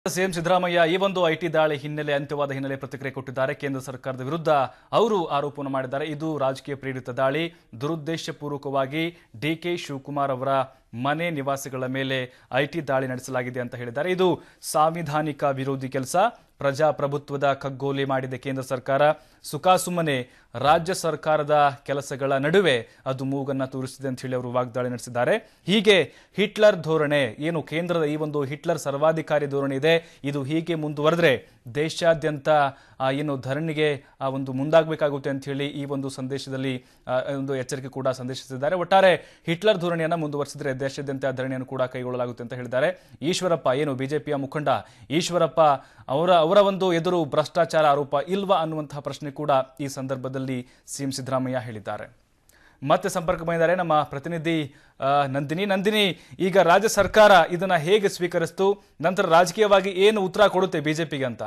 CM Siddaramaiah ಈ ಒಂದು IT ದಾಳಿ ಹಿನ್ನೆಲೆ ಅಂತ್ಯವಾದ ಹಿನ್ನೆಲೆ ಪ್ರತಿಕ್ರಿಯೆ ಕೊಟ್ಟಿದ್ದಾರೆ ಕೇಂದ್ರ ಸರ್ಕಾರದ ವಿರುದ್ಧ ಅವರು ಆರೋಪವನ್ನು ಮಾಡಿದ್ದಾರೆ ಇದು ರಾಜಕೀಯ ಪ್ರೇರಿತ ದಾಳಿ ದುರುದ್ದೇಶಪೂರ್ವಕವಾಗಿ ಡಿಕೆ ಶಿವಕುಮಾರ್ ಅವರ ಮನೆ ನಿವಾಸಿಗಳ ಮೇಲೆ ಐಟಿ ದಾಳಿ ನಡೆಸಲಾಗಿದೆ ಅಂತ ಹೇಳಿದ್ದಾರೆ ಇದು ಸಾಂವಿಧಾನಿಕ ವಿರೋಧಿ ಕೆಲಸ ಪ್ರಜಾಪ್ರಭುತ್ವದ ಕಗ್ಗೋಲೆ ಮಾಡಿದೆ ಕೇಂದ್ರ ಸರ್ಕಾರ ಸುಖಾಸುಮ್ಮನೆ ರಾಜ್ಯ ಸರ್ಕಾರದ ಕೆಲಸಗಳ ನಡುವೆ ಅದು ಮೂಗನ್ನ ತೋರಿಸಿದೆ ಅಂತ ಹೇಳಿ ಅವರು ವಾಗ್ದಾಳಿ ನಡೆಸಿದ್ದಾರೆ ಹೀಗೆ ಹಿಟ್ಲರ್ ಧೋರಣೆ ಏನು ಕೇಂದ್ರದ ಈ ಒಂದು ಹಿಟ್ಲರ್ ಸರ್ವಾಧಿಕಾರಿ ಧೋರಣೆ ಇದೆ ಇದು ಹೀಗೆ ಮುಂದುವರೆದ್ರೆ ದೇಶಾದ್ಯಂತ ಆ, ಏನು ಧರಣಿಗೆ ಆ ಒಂದು ಮುಂದಾಗಬೇಕಾಗುತ್ತೆ ಅಂತ ಹೇಳಿ ಈ ಒಂದು ಸಂದೇಶದಲ್ಲಿ ಆ, ಒಂದು ಎಚ್ಚರಿಕೆ ಕೂಡ ಸಂದೇಶಿಸಿದ್ದಾರೆ ಒಟ್ಟಾರೆ ಹಿಟ್ಲರ್ ಧೋರಣೆಯನ್ನ ಮುಂದುವರೆಸಿದ್ರೆ ದೇಶಾದ್ಯಂತ ಧರಣಿಯನ್ನು ಕೂಡ ಕೈಗೊಳ್ಳಲಾಗುತ್ತೆ ಅಂತ ಹೇಳಿದ್ದಾರೆ ಈಶ್ವರಪ್ಪ ಏನು ಬಿಜೆಪಿಯ ಮುಖಂಡ ಈಶ್ವರಪ್ಪ ಅವರ ಅವರ ಒಂದು ಎದುರು ಭ್ರಷ್ಟಾಚಾರ ಆರೋಪ ಇಲ್ವಾ ಅನ್ನುವಂತಹ ಪ್ರಶ್ನೆ ಕೂಡ ಈ ಸಂದರ್ಭದಲ್ಲಿ ಸಿಎಂ ಸಿದ್ದರಾಮಯ್ಯ ಹೇಳಿದ್ದಾರೆ ಮತ್ತೆ ಸಂಪರ್ಕ ಬಂದಿದ್ದಾರೆ ನಮ್ಮ ಪ್ರತಿನಿಧಿ ಆ, ನಂದಿನಿ ನಂದಿನಿ ಈಗ ರಾಜ್ಯ ಸರ್ಕಾರ ಇದನ್ನ ಹೇಗೆ ಸ್ವೀಕರಿಸ್ತು ನಂತರ ರಾಜಕೀಯವಾಗಿ ಏನು ಉತ್ತರ ಕೊಡುತ್ತೆ ಬಿಜೆಪಿಗೆ ಅಂತ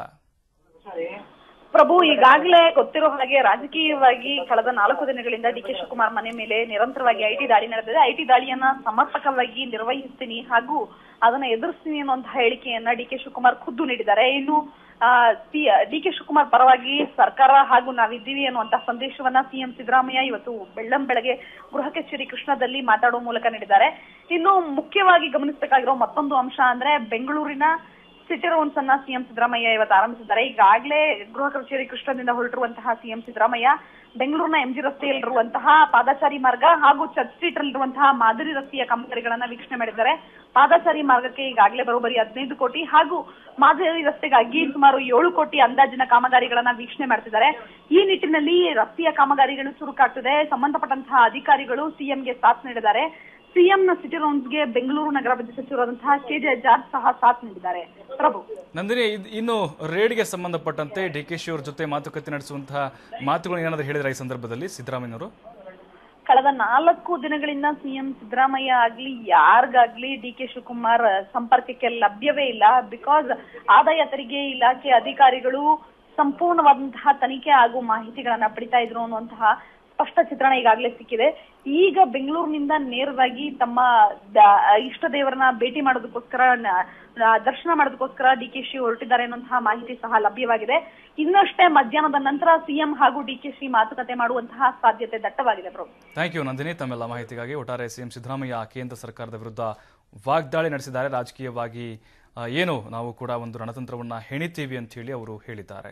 ಪ್ರಭು ಈಗಾಗಲೇ ಗೊತ್ತಿರೋ ಹಾಗೆ ರಾಜಕೀಯವಾಗಿ ಕಳೆದ ನಾಲ್ಕು ದಿನಗಳಿಂದ ಡಿ ಕೆ ಶಿವಕುಮಾರ್ ಮನೆ ಮೇಲೆ ನಿರಂತರವಾಗಿ ಐಟಿ ದಾಳಿ ನಡೆದಿದೆ ಐಟಿ ದಾಳಿಯನ್ನ ಸಮರ್ಪಕವಾಗಿ ನಿರ್ವಹಿಸ್ತೀನಿ ಹಾಗೂ ಅದನ್ನ ಎದುರಿಸ್ತೀನಿ ಅನ್ನುವಂತಹ ಹೇಳಿಕೆಯನ್ನ ಡಿ ಕೆ ಶಿವಕುಮಾರ್ ಖುದ್ದು ನೀಡಿದ್ದಾರೆ ಇನ್ನು ಡಿ ಕೆ ಶಿವಕುಮಾರ್ ಪರವಾಗಿ ಸರ್ಕಾರ ಹಾಗೂ ನಾವಿದ್ದೀವಿ ಅನ್ನುವಂತಹ ಸಂದೇಶವನ್ನ ಸಿಎಂ ಸಿದ್ದರಾಮಯ್ಯ ಇವತ್ತು ಬೆಳ್ಳಂ ಬೆಳಗ್ಗೆ ಗೃಹ ಕಚೇರಿ ಕೃಷ್ಣದಲ್ಲಿ ಮಾತಾಡುವ ಮೂಲಕ ನೀಡಿದ್ದಾರೆ ಇನ್ನು ಮುಖ್ಯವಾಗಿ ಗಮನಿಸಬೇಕಾಗಿರೋ ಮತ್ತೊಂದು ಅಂಶ ಅಂದ್ರೆ ಬೆಂಗಳೂರಿನ ಸಿಟಿ ರೌಂಡ್ಸ್ ಅನ್ನ ಸಿಎಂ ಸಿದ್ದರಾಮಯ್ಯ ಇವತ್ತು ಆರಂಭಿಸಿದ್ದಾರೆ ಈಗಾಗಲೇ ಗೃಹ ಕಚೇರಿ ಕೃಷ್ಣದಿಂದ ಹೊರಟಿರುವಂತಹ ಸಿಎಂ ಸಿದ್ದರಾಮಯ್ಯ ಬೆಂಗಳೂರಿನ ಎಂಜಿ ರಸ್ತೆಯಲ್ಲಿರುವಂತಹ ಪಾದಚಾರಿ ಮಾರ್ಗ ಹಾಗೂ ಚರ್ಚ್ ಸ್ಟ್ರೀಟ್ ಅಲ್ಲಿರುವಂತಹ ಮಾದರಿ ರಸ್ತೆಯ ಕಾಮಗಾರಿಗಳನ್ನ ವೀಕ್ಷಣೆ ಮಾಡಿದ್ದಾರೆ ಪಾದಚಾರಿ ಮಾರ್ಗಕ್ಕೆ ಈಗಾಗಲೇ ಬರೋಬ್ಬರಿ ಹದಿನೈದು ಕೋಟಿ ಹಾಗೂ ಮಾದರಿ ರಸ್ತೆಗಾಗಿ ಸುಮಾರು ಏಳು ಕೋಟಿ ಅಂದಾಜಿನ ಕಾಮಗಾರಿಗಳನ್ನ ವೀಕ್ಷಣೆ ಮಾಡ್ತಿದ್ದಾರೆ ಈ ನಿಟ್ಟಿನಲ್ಲಿ ರಸ್ತೆಯ ಕಾಮಗಾರಿಗಳು ಚುರುಕಾಗ್ತಿದೆ ಸಂಬಂಧಪಟ್ಟಂತಹ ಅಧಿಕಾರಿಗಳು ಸಿಎಂಗೆ ಸಾಥ್ ನೀಡಿದ್ದಾರೆ ಸಿಎಂನ ಸಿಟಿ ರೌಂಡ್ಸ್ಗೆ ಬೆಂಗಳೂರು ನಗರಾಭಿವೃದ್ಧಿ ಸಚಿವರಾದಂತಹ ಕೆ ಜೆ ಜಾರ್ಜ್ ಸಹ ಸಾಥ್ ನೀಡಿದ್ದಾರೆ ಪ್ರಭು ನಂದಿನಿ ಇದ್- ಇನ್ನು ರೇಡ್ಗೆ ಸಂಬಂಧಪಟ್ಟಂತೆ ಡಿ ಕೆ ಶಿ ಅವರ ಜೊತೆ ಮಾತುಕತೆ ನಡೆಸುವಂತಹ ಮಾತುಗಳು ಏನಾದರೂ ಹೇಳಿದ್ರೆ ಈ ಸಂದರ್ಭದಲ್ಲಿ ಸಿದ್ದರಾಮಯ್ಯನವರು ಕಳೆದ ನಾಲ್ಕು ದಿನಗಳಿಂದ ಸಿಎಂ ಸಿದ್ದರಾಮಯ್ಯ ಆಗ್ಲಿ ಯಾರಿಗಾಗ್ಲಿ ಡಿ ಕೆ ಶಿವಕುಮಾರ್ ಸಂಪರ್ಕಕ್ಕೆ ಲಭ್ಯವೇ ಇಲ್ಲ ಬಿಕಾಸ್ ಆದಾಯ ತೆರಿಗೆ ಇಲಾಖೆ ಅಧಿಕಾರಿಗಳು ಸಂಪೂರ್ಣವಾದಂತಹ ತನಿಖೆ ಹಾಗೂ ಮಾಹಿತಿಗಳನ್ನ ಪಡಿತಾ ಇದ್ರು ಅನ್ನುವಂತಹ ಸ್ಪಷ್ಟ ಚಿತ್ರಣ ಈಗಾಗಲೇ ಸಿಕ್ಕಿದೆ ಈಗ ಬೆಂಗಳೂರಿನಿಂದ ನೇರವಾಗಿ ತಮ್ಮ ದ- ಇಷ್ಟ ದೇವರನ್ನ ಭೇಟಿ ಮಾಡೋದಕ್ಕೋಸ್ಕರ ನ- ನ- ದರ್ಶನ ಮಾಡೋದಕ್ಕೋಸ್ಕರ ಡಿ ಕೆ ಶಿ ಹೊರಟಿದ್ದಾರೆ ಅನ್ನುವಂತಹ ಮಾಹಿತಿ ಸಹ ಲಭ್ಯವಾಗಿದೆ ಇನ್ನಷ್ಟೇ ಮಧ್ಯಾಹ್ನದ ನಂತರ ಸಿಎಂ ಹಾಗೂ ಡಿ ಕೆ ಶಿ ಮಾತುಕತೆ ಮಾಡುವಂತಹ ಸಾಧ್ಯತೆ ದಟ್ಟವಾಗಿದೆ ಪ್ರಭು ಥ್ಯಾಂಕ್ ಯು ನಂದಿನಿ ತಮ್ಮೆಲ್ಲ ಮಾಹಿತಿಗಾಗಿ ಒಟ್ಟಾರೆ ಸಿಎಂ ಸಿದ್ದರಾಮಯ್ಯ ಕೇಂದ್ರ ಸರ್ಕಾರದ ವಿರುದ್ಧ ವಾಗ್ದಾಳಿ ನಡೆಸಿದ್ದಾರೆ ರಾಜಕೀಯವಾಗಿ ಆ, ಏನು ನಾವು ಕೂಡ ಒಂದು ರಣತಂತ್ರವನ್ನ ಹೆಣಿತೀವಿ ಅಂತ ಹೇಳಿ ಅವರು ಹೇಳಿದ್ದಾರೆ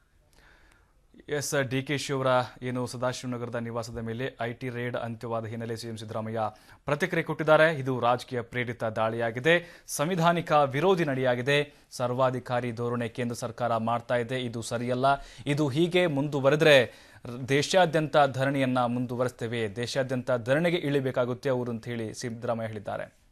ಎಸ್ ಡಿ ಕೆ ಶಿ ಅವರ ಏನು ಸದಾಶಿವನಗರದ ನಿವಾಸದ ಮೇಲೆ ಐಟಿ ರೇಡ್ ಅಂತ್ಯವಾದ ಹಿನ್ನೆಲೆ ಸಿಎಂ ಸಿದ್ದರಾಮಯ್ಯ ಪ್ರತಿಕ್ರಿಯೆ ಕೊಟ್ಟಿದ್ದಾರೆ ಇದು ರಾಜಕೀಯ ಪ್ರೇರಿತ ದಾಳಿಯಾಗಿದೆ ಸಂವಿಧಾನಿಕ ವಿರೋಧಿ ನಡೆಯಾಗಿದೆ ಸರ್ವಾಧಿಕಾರಿ ಧೋರಣೆ ಕೇಂದ್ರ ಸರ್ಕಾರ ಮಾಡ್ತಾ ಇದೆ ಇದು ಸರಿಯಲ್ಲ ಇದು ಹೀಗೆ ಮುಂದುವರೆದ್ರೆ ರ- ದೇಶಾದ್ಯಂತ ಧರಣಿಯನ್ನ ಮುಂದುವರಿಸ್ತೇವೆ ದೇಶಾದ್ಯಂತ ಧರಣಿಗೆ ಇಳಿಬೇಕಾಗುತ್ತೆ ಅವರು ಅಂತ ಹೇಳಿ ಸಿದ್ದರಾಮಯ್ಯ ಹೇಳಿದ್ದಾರೆ